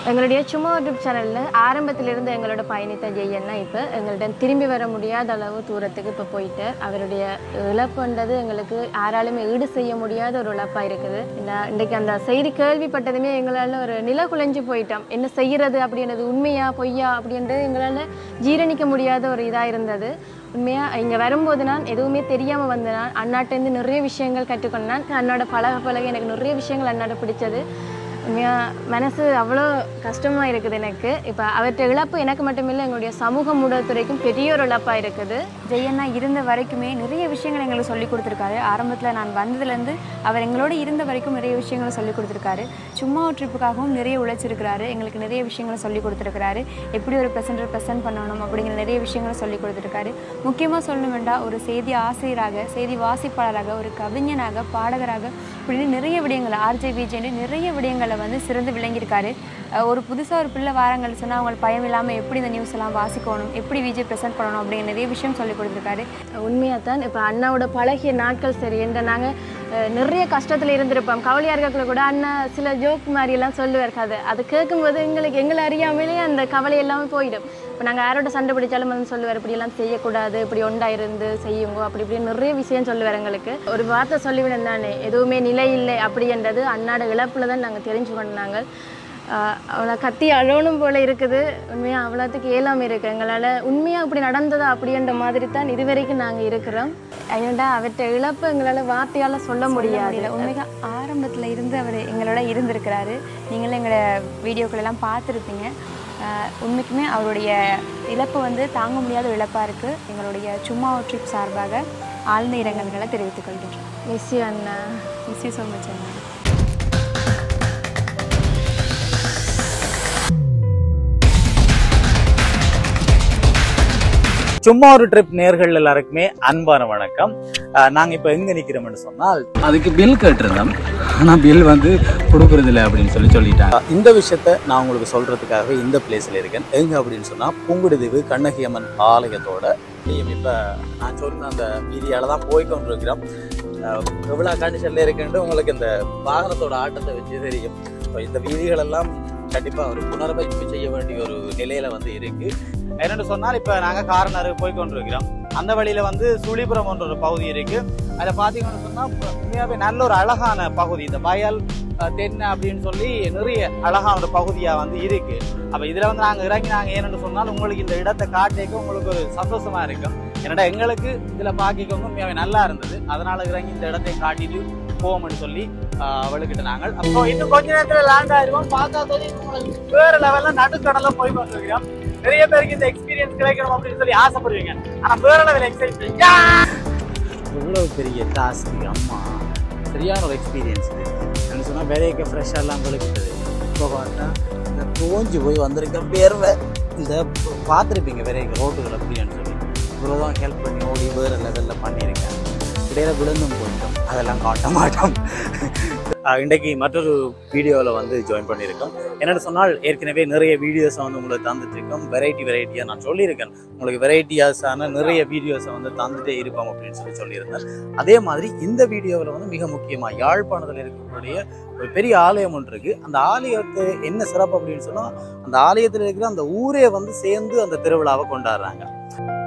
எங்களுடைய சும்மா யூடியூப் சேனலில் ஆரம்பத்திலிருந்து எங்களோட பயணித்த ஜெய்யன்னா இப்போ எங்கள்ட்ட திரும்பி வர முடியாத அளவு தூரத்துக்கு இப்போ போயிட்டு அவருடைய இழப்புன்றது எங்களுக்கு யாராலுமே ஈடு செய்ய முடியாத ஒரு இழப்பாக இருக்குது இந்த இன்றைக்கு அந்த செய்தி கேள்விப்பட்டதுமே எங்களால் ஒரு நில குலைஞ்சு போயிட்டோம் என்ன செய்கிறது அப்படின்றது உண்மையா பொய்யா அப்படின்றது எங்களால் ஜீரணிக்க முடியாத ஒரு இதாக இருந்தது உண்மையாக இங்கே வரும்போது நான் எதுவுமே தெரியாமல் வந்த நான் அண்ணாட்டேருந்து நிறைய விஷயங்கள் கற்றுக்கொண்டேன் அண்ணாட பழக பழக எனக்கு நிறைய விஷயங்கள் அண்ணாட பிடிச்சது உண்மையாக மனசு அவ்வளோ கஷ்டமாக இருக்குது எனக்கு இப்போ அவற்றை இழப்பு எனக்கு மட்டுமில்லை எங்களுடைய சமூக ஊடகத்துறைக்கும் பெரிய ஒரு இழப்பாக இருக்குது ஜெயண்ணா இருந்த வரைக்குமே நிறைய விஷயங்கள் எங்களுக்கு சொல்லி கொடுத்துருக்காரு ஆரம்பத்தில் நான் வந்ததுலேருந்து அவர் எங்களோட இருந்த வரைக்கும் நிறைய விஷயங்களை சொல்லி கொடுத்துருக்காரு சும்மா ஒரு ட்ரிப்புக்காகவும் நிறைய உழைச்சிருக்கிறாரு எங்களுக்கு நிறைய விஷயங்களை சொல்லி கொடுத்துருக்காரு எப்படி ஒரு ப்ரெசென்டர் ப்ரெசென்ட் பண்ணணும் அப்படிங்கிற நிறைய விஷயங்களை சொல்லி கொடுத்துருக்காரு முக்கியமாக சொல்லணும் வேண்டாம் ஒரு செய்தி ஆசிரியராக செய்தி வாசிப்பாளராக ஒரு கவிஞனாக பாடகராக இப்படின்னு நிறைய விடயங்கள் ஆர்ஜே விஜயன்னு நிறைய விடயங்களை வந்து சிறந்து விளங்கியிருக்காரு அஹ் ஒரு புதுசாக ஒரு பிள்ளை வாரங்கள் சொன்னால் அவங்களுக்கு பயம் இல்லாமல் எப்படி இந்த நியூஸ் எல்லாம் வாசிக்கணும் எப்படி விஜய் ப்ரெசென்ட் பண்ணணும் அப்படிங்கிற நிறைய விஷயம் சொல்லி கொடுத்துருக்காரு உண்மையாக தான் இப்போ அண்ணாவோட பழகிய நாட்கள் சரி என்ற நாங்கள் நிறைய கஷ்டத்தில் இருந்திருப்போம் கவலையாக இருக்கக்குள்ள கூட அண்ணா சில ஜோக் மாதிரியெல்லாம் சொல்லுவார் கதை அது கேட்கும்போது எங்களுக்கு எங்களை அறியாமலே அந்த கவலை எல்லாமே போயிடும் இப்போ நாங்கள் யாரோட சண்டை பிடிச்சாலும் வந்து சொல்லுவார் இப்படியெல்லாம் செய்யக்கூடாது இப்படி ஒண்டா இருந்து செய்யுங்க அப்படி இப்படி நிறைய விஷயம் சொல்லுவார் எங்களுக்கு ஒரு வார்த்தை சொல்லிவிடும் தானே எதுவுமே நிலை இல்லை அப்படின்றது அண்ணாட இழப்பில் தான் நாங்கள் தெரிஞ்சு கொண்டாங்க அவளை கத்தி அழணும் போல இருக்குது உண்மையாக அவ்வளோத்துக்கு இயலாமல் இருக்கு எங்களால் உண்மையாக இப்படி நடந்ததா அப்படின்ற மாதிரி தான் இதுவரைக்கும் நாங்கள் இருக்கிறோம் ஏன்டா அவற்றை இழப்பு எங்களால் வார்த்தையால் சொல்ல முடியாது முடியல உண்மையாக ஆரம்பத்தில் இருந்து அவர் எங்களோட இருந்திருக்கிறாரு நீங்களும் எங்களோட வீடியோக்கள் எல்லாம் பார்த்துருப்பீங்க அஹ் உண்மைக்குமே அவருடைய இழப்பு வந்து தாங்க முடியாத ஒரு இழப்பாக இருக்குது எங்களுடைய சும்மா ட்ரிப் சார்பாக ஆழ்ந்த இரங்கல்களை தெரிவித்துக் கொள்கின்றோம் மிஸ் அண்ணா மிஸ் யூ ஸோ மச் அண்ணா சும்மா ஒரு ட்ரிப் நேர்கள் எல்லாருக்குமே அன்பான வணக்கம் அஹ் நாங்க இப்ப எங்க நிக்கிறோம்னு சொன்னால் அதுக்கு பில் கேட்டிருந்தோம் ஆனால் பில் வந்து கொடுக்கறது இல்லை அப்படின்னு சொல்லி சொல்லிட்டாங்க இந்த விஷயத்த நான் உங்களுக்கு சொல்றதுக்காகவே இந்த பிளேஸ்ல இருக்கேன் எங்க அப்படின்னு சொன்னா புங்குடுதீவு கண்ணகி அம்மன் ஆலயத்தோட நீம் இப்ப நான் சொன்ன அந்த வீதியால தான் போய் கொண்டிருக்கிறோம் அஹ் எவ்வளவு கண்டிஷன்ல இருக்குன்ட்டு உங்களுக்கு இந்த வாகனத்தோட ஆட்டத்தை வச்சு தெரியும் இப்போ இந்த வீதிகள் எல்லாம் கண்டிப்பா ஒரு புனரமைப்பு செய்ய வேண்டிய ஒரு நிலையில வந்து இருக்கு என்னென்னு சொன்னால் இப்ப நாங்க காரனரு போய் கொண்டிருக்கிறோம் அந்த வழியில வந்து சுழிபுரம் என்ற ஒரு பகுதி இருக்கு அதை பார்த்தீங்கன்னு சொன்னா உண்மையாவே நல்ல ஒரு அழகான பகுதி இந்த வயல் அஹ், தென்னை அப்படின்னு சொல்லி நிறைய அழகான ஒரு பகுதியா வந்து இருக்கு அப்ப இதுல வந்து நாங்க இறங்கி நாங்க ஏன்னு சொன்னால் உங்களுக்கு இந்த இடத்தை காட்டேக்க உங்களுக்கு ஒரு சந்தோஷமா இருக்கும் என்னடா எங்களுக்கு இதுல பாக்கிக்க வந்து உண்மையாவே நல்லா இருந்தது அதனால இறங்கி இந்த இடத்தை காட்டிட்டு போவோம்னு சொல்லி அஹ், அவளுக்கிட்ட நாங்கள் அப்போ இன்னும் கொஞ்ச நேரத்துல லேண்ட் ஆயிருவோம் பார்த்தா தெரியும் உங்களுக்கு வேற லெவல்ல நடுக்கடல போய் கொண்டிருக்கிறோம் நிறைய பேருக்கு இந்த எக்ஸ்பீரியன்ஸ் கிடைக்கணும் அப்படின்னு சொல்லி ஆசைப்படுவீங்க ஆனா வேற லெவல் எக்ஸைட்மெண்ட் இவ்வளவு பெரிய டாஸ்க் அம்மா சரியான ஒரு எக்ஸ்பீரியன்ஸ் இது என்ன சொன்னால் விரைக்க ஃப்ரெஷ்ஷாக எல்லாம் வெளுக்குது இப்போ பார்த்தா இந்த தோஞ்சு போய் வந்திருக்க பேர்வை இந்த பார்த்துருப்பீங்க விரைக்க ரோட்டுகள் அப்படின்னு சொல்லி இவ்வளோதான் ஹெல்ப் பண்ணி ஓடி வேறு லெவலில் பண்ணியிருக்கேன் இடையில விழுந்தும் போயிட்டோம் அதெல்லாம் காட்ட மாட்டோம் அஹ் இன்றைக்கு மற்றொரு வீடியோவில் வந்து ஜாயின் பண்ணியிருக்கோம் என்னென்னு சொன்னால் ஏற்கனவே நிறைய வீடியோஸை வந்து உங்களுக்கு தந்துட்டு இருக்கோம் வெரைட்டி வெரைட்டியாக நான் சொல்லியிருக்கேன் உங்களுக்கு வெரைட்டியாஸான நிறைய வீடியோஸை வந்து தந்துட்டே இருப்போம் அப்படின்னு சொல்லி சொல்லியிருந்தேன் அதே மாதிரி இந்த வீடியோவில் வந்து மிக முக்கியமாக யாழ்ப்பாணத்தில் இருக்கக்கூடிய ஒரு பெரிய ஆலயம் ஒன்று இருக்கு அந்த ஆலயத்து என்ன சிறப்பு அப்படின்னு சொன்னால் அந்த ஆலயத்தில் இருக்கிற அந்த ஊரே வந்து சேர்ந்து அந்த திருவிழாவை கொண்டாடுறாங்க